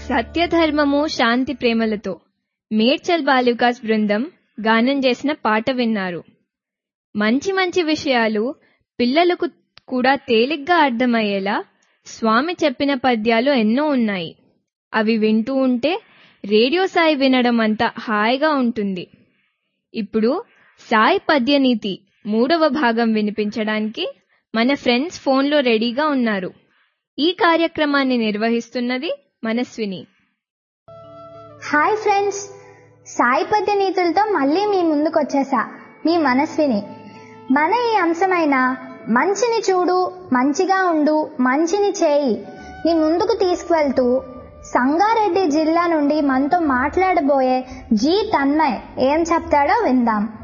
సత్యధర్మము శాంతి ప్రేమలతో మేడ్చల్ బాలికాస్ బృందం గానం చేసిన పాట విన్నారు మంచి మంచి విషయాలు పిల్లలకు కూడా తేలిగ్గా అర్థమయ్యేలా స్వామి చెప్పిన పద్యాలు ఎన్నో ఉన్నాయి అవి వింటూ ఉంటే రేడియో సాయి వినడం అంత హాయిగా ఉంటుంది ఇప్పుడు సాయి పద్యనీతి మూడవ భాగం వినిపించడానికి మన ఫ్రెండ్స్ ఫోన్లో రెడీగా ఉన్నారు ఈ కార్యక్రమాన్ని నిర్వహిస్తున్నది మనస్విని హాయ్ ఫ్రెండ్స్ సాయి పద్య నీతులతో మళ్ళీ మీ ముందుకు వచ్చేసా మీ మనస్విని మన ఈ అంశమైన మంచిని చూడు మంచిగా ఉండు మంచిని చేయి మీ ముందుకు తీసుకువెళ్తూ సంగారెడ్డి జిల్లా నుండి మనతో మాట్లాడబోయే జీ తన్మయ్ ఏం చెప్తాడో విందాం